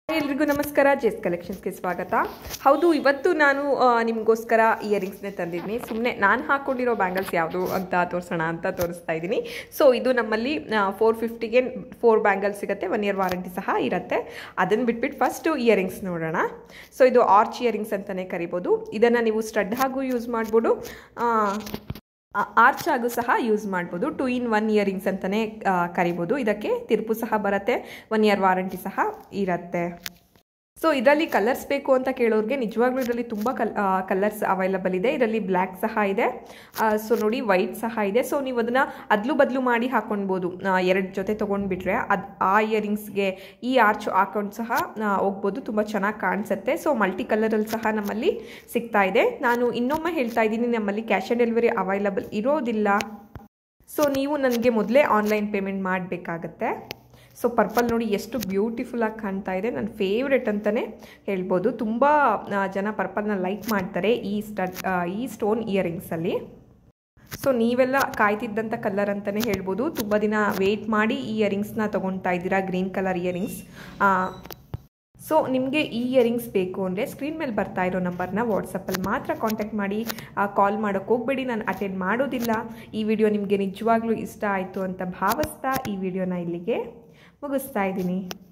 ಎಲ್ರಿಗೂ ನಮಸ್ಕಾರ ಜೆಸ್ ಕಲೆಕ್ಷನ್ಸ್ಗೆ ಸ್ವಾಗತ ಹೌದು ಇವತ್ತು ನಾನು ಆ, ನಿಮಗೋಸ್ಕರ ಇಯರಿಂಗ್ಸ್ನೇ ತಂದಿದ್ದೀನಿ ಸುಮ್ಮನೆ ನಾನು ಹಾಕ್ಕೊಂಡಿರೋ ಬ್ಯಾಂಗಲ್ಸ್ ಯಾವುದು ಅಂತ ತೋರಿಸೋಣ ಅಂತ ತೋರಿಸ್ತಾ ಇದ್ದೀನಿ ಸೊ ಇದು ನಮ್ಮಲ್ಲಿ ಫೋರ್ ಫಿಫ್ಟಿಗೆ ಫೋರ್ ಬ್ಯಾಂಗಲ್ಸ್ ಸಿಗುತ್ತೆ ಒನ್ ಇಯರ್ ವಾರಂಟಿ ಸಹ ಇರುತ್ತೆ ಅದನ್ನು ಬಿಟ್ಬಿಟ್ಟು ಫಸ್ಟು ಇಯರಿಂಗ್ಸ್ ನೋಡೋಣ ಸೊ ಇದು ಆರ್ಚ್ ಇಯರಿಂಗ್ಸ್ ಅಂತಲೇ ಕರಿಬೋದು ಇದನ್ನು ನೀವು ಸ್ಟಡ್ ಹಾಗೂ ಯೂಸ್ ಮಾಡ್ಬೋದು ಆ, ಆರ್ಚ್ ಆಗು ಸಹ ಯೂಸ್ ಮಾಡ್ಬೋದು ಟು ಇನ್ ಒನ್ ಇಯರಿಂಗ್ಸ್ ಅಂತಲೇ ಕರಿಬೋದು ಇದಕ್ಕೆ ತಿರುಪು ಸಹ ಬರುತ್ತೆ ಒನ್ ಇಯರ್ ವಾರಂಟಿ ಸಹ ಇರುತ್ತೆ ಸೊ ಇದರಲ್ಲಿ ಕಲರ್ಸ್ ಬೇಕು ಅಂತ ಕೇಳೋರಿಗೆ ನಿಜವಾಗ್ಲೂ ಇದರಲ್ಲಿ ತುಂಬ ಕಲ್ ಕಲರ್ಸ್ ಅವೈಲಬಲ್ ಇದೆ ಇದರಲ್ಲಿ ಬ್ಲ್ಯಾಕ್ ಸಹ ಇದೆ ಸೊ ನೋಡಿ ವೈಟ್ ಸಹ ಇದೆ ಸೊ ನೀವು ಅದನ್ನು ಅದ್ಲು ಬದಲು ಮಾಡಿ ಹಾಕೊಳ್ಬೋದು ಎರಡು ಜೊತೆ ತೊಗೊಂಡ್ಬಿಟ್ರೆ ಅದು ಆ ಇಯರಿಂಗ್ಸ್ಗೆ ಈ ಆರ್ಚ್ ಹಾಕೊಂಡು ಸಹ ಆ, ಹೋಗ್ಬೋದು ತುಂಬ ಚೆನ್ನಾಗಿ ಕಾಣಿಸುತ್ತೆ ಸೊ ಮಲ್ಟಿ ಕಲರಲ್ಲಿ ಸಹ ನಮ್ಮಲ್ಲಿ ಸಿಗ್ತಾ ಇದೆ ನಾನು ಇನ್ನೊಮ್ಮೆ ಹೇಳ್ತಾ ಇದ್ದೀನಿ ನಮ್ಮಲ್ಲಿ ಕ್ಯಾಶ್ ಆನ್ ಡೆಲಿವರಿ ಅವೈಲಬಲ್ ಇರೋದಿಲ್ಲ ಸೊ ನೀವು ನನಗೆ ಮೊದಲೇ ಆನ್ಲೈನ್ ಪೇಮೆಂಟ್ ಮಾಡಬೇಕಾಗತ್ತೆ ಸೊ ಪರ್ಪಲ್ ನೋಡಿ ಎಷ್ಟು ಬ್ಯೂಟಿಫುಲ್ಲಾಗಿ ಕಾಣ್ತಾ ಇದೆ ನನ್ನ ಫೇವ್ರೆಟ್ ಅಂತಲೇ ಹೇಳ್ಬೋದು ತುಂಬ ಆ, ಜನ ಪರ್ಪಲ್ನ ಲೈಕ್ ಮಾಡ್ತಾರೆ ಈ ಸ್ಟಡ್ ಆ, ಈ ಸ್ಟೋನ್ ಇಯರಿಂಗ್ಸಲ್ಲಿ ಸೊ ನೀವೆಲ್ಲ ಕಾಯ್ತಿದ್ದಂಥ ಕಲರ್ ಅಂತಲೇ ಹೇಳ್ಬೋದು ತುಂಬ ದಿನ ವೆಯ್ಟ್ ಮಾಡಿ ಈ ಇಯರಿಂಗ್ಸ್ನ ತೊಗೊಳ್ತಾ ಇದ್ದೀರಾ ಗ್ರೀನ್ ಕಲರ್ ಇಯರಿಂಗ್ಸ್ ಸೊ ನಿಮಗೆ ಈ ಇಯರಿಂಗ್ಸ್ ಬೇಕು ಅಂದರೆ ಸ್ಕ್ರೀನ್ ಮೇಲೆ ಬರ್ತಾ ಇರೋ ನಂಬರ್ನ ವಾಟ್ಸಪ್ಪಲ್ಲಿ ಮಾತ್ರ ಕಾಂಟ್ಯಾಕ್ಟ್ ಮಾಡಿ ಕಾಲ್ ಮಾಡೋಕ್ಕೆ ಹೋಗಬೇಡಿ ನಾನು ಅಟೆಂಡ್ ಮಾಡೋದಿಲ್ಲ ಈ ವಿಡಿಯೋ ನಿಮಗೆ ನಿಜವಾಗ್ಲೂ ಇಷ್ಟ ಆಯಿತು ಅಂತ ಭಾವಿಸ್ತಾ ಈ ವಿಡಿಯೋನ ಇಲ್ಲಿಗೆ ಮುಗಿಸ್ತಾ ಇದ್ದೀನಿ